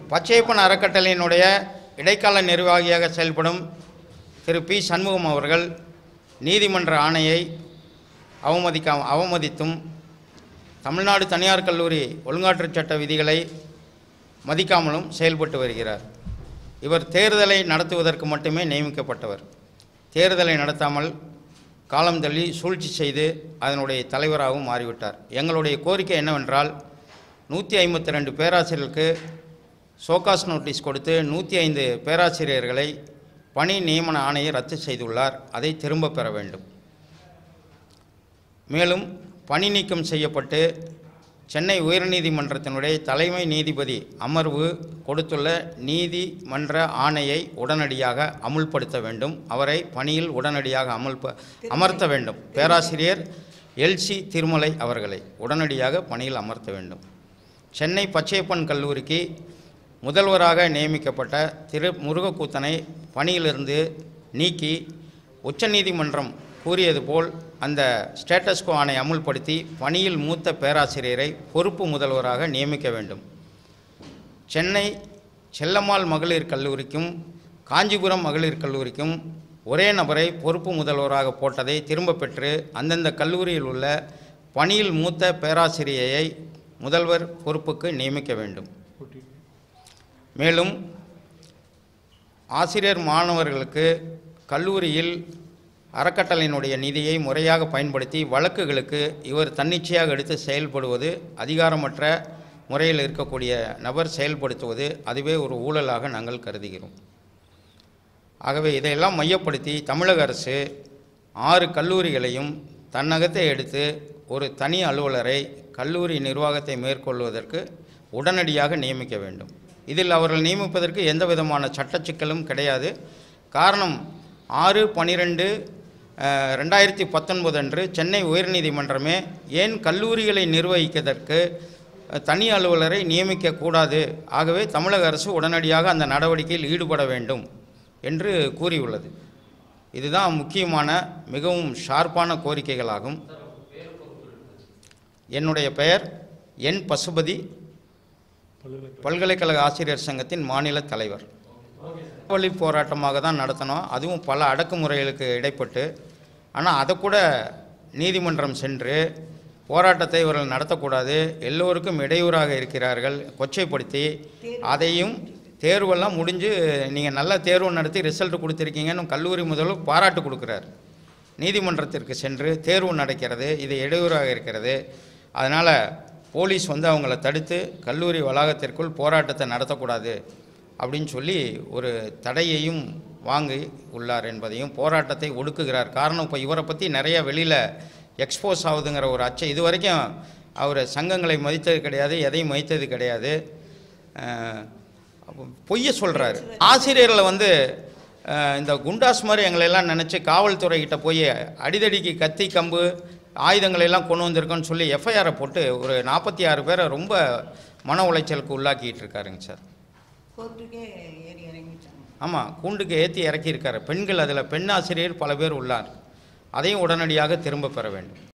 பச்சையப்பன் அறக்கட்டளையினுடைய இடைக்கால நிர்வாகியாக செயல்படும் திரு பி சண்முகம் அவர்கள் நீதிமன்ற ஆணையை அவமதிக்க அவமதித்தும் தமிழ்நாடு தனியார் கல்லூரி ஒழுங்காற்றுச் சட்ட விதிகளை மதிக்காமலும் செயல்பட்டு வருகிறார் இவர் தேர்தலை நடத்துவதற்கு மட்டுமே நியமிக்கப்பட்டவர் தேர்தலை நடத்தாமல் காலம் தள்ளி சூழ்ச்சி செய்து அதனுடைய தலைவராகவும் மாறிவிட்டார் எங்களுடைய கோரிக்கை என்னவென்றால் நூற்றி ஐம்பத்தி ரெண்டு பேராசிரியர்களுக்கு சோகாஸ் நோட்டீஸ் கொடுத்து நூற்றி ஐந்து பேராசிரியர்களை பணி நியமன ஆணையை ரத்து செய்துள்ளார் அதை திரும்பப் பெற வேண்டும் மேலும் பணி நீக்கம் செய்யப்பட்டு சென்னை உயர்நீதிமன்றத்தினுடைய தலைமை நீதிபதி அமர்வு கொடுத்துள்ள நீதிமன்ற ஆணையை உடனடியாக அமுல்படுத்த வேண்டும் அவரை பணியில் உடனடியாக அமுல்ப அமர்த்த வேண்டும் பேராசிரியர் எல்சி திருமலை அவர்களை உடனடியாக பணியில் அமர்த்த வேண்டும் சென்னை பச்சையப்பன் கல்லூரிக்கு முதல்வராக நியமிக்கப்பட்ட திரு முருகக்கூத்தனை பணியிலிருந்து நீக்கி உச்சநீதிமன்றம் கூறியது போல் அந்த ஸ்டேட்டஸ்கோ ஆணை அமுல்படுத்தி பணியில் மூத்த பேராசிரியரை பொறுப்பு முதல்வராக நியமிக்க வேண்டும் சென்னை செல்லம்மாள் மகளிர் கல்லூரிக்கும் காஞ்சிபுரம் மகளிர் கல்லூரிக்கும் ஒரே நபரை பொறுப்பு முதல்வராக போட்டதை திரும்பப் பெற்று அந்தந்த கல்லூரியில் உள்ள பணியில் மூத்த பேராசிரியையை முதல்வர் பொறுப்புக்கு நியமிக்க வேண்டும் மேலும் ஆசிரியர் மாணவர்களுக்கு கல்லூரியில் அறக்கட்டளையினுடைய நிதியை முறையாக பயன்படுத்தி வழக்குகளுக்கு இவர் தன்னிச்சையாக எடுத்து செயல்படுவது அதிகாரமற்ற முறையில் இருக்கக்கூடிய நபர் செயல்படுத்துவது அதுவே ஒரு ஊழலாக நாங்கள் கருதுகிறோம் ஆகவே இதையெல்லாம் மையப்படுத்தி தமிழக அரசு ஆறு கல்லூரிகளையும் தன்னகத்தை எடுத்து ஒரு தனி அலுவலரை கல்லூரி நிர்வாகத்தை மேற்கொள்வதற்கு உடனடியாக நியமிக்க வேண்டும் இதில் அவர்கள் நியமிப்பதற்கு எந்த விதமான சட்ட சிக்கலும் கிடையாது காரணம் ஆறு பனிரெண்டு ரெண்டாயிரத்தி பத்தொன்பது அன்று சென்னை உயர்நீதிமன்றமே ஏன் கல்லூரிகளை நிர்வகிப்பதற்கு அஹ், தனி அலுவலரை நியமிக்கக்கூடாது ஆகவே தமிழக அரசு உடனடியாக அந்த நடவடிக்கையில் ஈடுபட வேண்டும் என்று கூறியுள்ளது இதுதான் முக்கியமான மிகவும் ஷார்ப்பான கோரிக்கைகளாகும் என்னுடைய பெயர் என் பசுபதி பல்கலைக்கழக ஆசிரியர் சங்கத்தின் மாநில தலைவர் வழி போராட்டமாக தான் நடத்தினோம் அதுவும் பல அடக்குமுறைகளுக்கு இடைப்பட்டு ஆனால் அதை கூட நீதிமன்றம் சென்று போராட்டத்தை இவர்கள் நடத்தக்கூடாது எல்லோருக்கும் இடையூறாக இருக்கிறார்கள் கொச்சைப்படுத்தி அதையும் தேர்வெல்லாம் முடிஞ்சு நீங்கள் நல்ல தேர்வு நடத்தி ரிசல்ட் கொடுத்துருக்கீங்கன்னு கல்லூரி முதல்வர் பாராட்டு கொடுக்குறார் நீதிமன்றத்திற்கு சென்று தேர்வு நடக்கிறது இது இடையூறாக இருக்கிறது அதனால் போலீஸ் வந்து அவங்கள தடுத்து கல்லூரி வளாகத்திற்குள் போராட்டத்தை நடத்தக்கூடாது அப்படின்னு சொல்லி ஒரு தடையையும் வாங்கி உள்ளார் என்பதையும் போராட்டத்தை ஒடுக்குகிறார் காரணம் இப்போ இவரை பற்றி நிறைய வெளியில் எக்ஸ்போஸ் ஆகுதுங்கிற ஒரு அச்சம் இது வரைக்கும் அவர் சங்கங்களை மதித்தது கிடையாது எதையும் மதித்தது கிடையாது அஹ், பொய்ய சொல்கிறாரு ஆசிரியர்களை வந்து அஹ், இந்த குண்டாஸ் மாதிரி எங்களெல்லாம் நினச்சி காவல்துறைகிட்ட போய் அடிதடிக்கு கத்தி கம்பு ஆயுதங்களை எல்லாம் கொண்டு வந்திருக்கோன்னு சொல்லி எஃப்ஐஆரை போட்டு ஒரு நாற்பத்தி ஆறு பேரை ரொம்ப மன உளைச்சலுக்கு உள்ளாக்கிட்டு இருக்காருங்க சார் கோர்ட்டுக்கே ஏறி இறங்கிட்டாங்க ஆமாம் கூண்டுக்கு ஏற்றி இறக்கியிருக்காரு பெண்கள் அதில் பெண் ஆசிரியர் பல பேர் உள்ளார் அதையும் உடனடியாக திரும்ப பெற வேண்டும்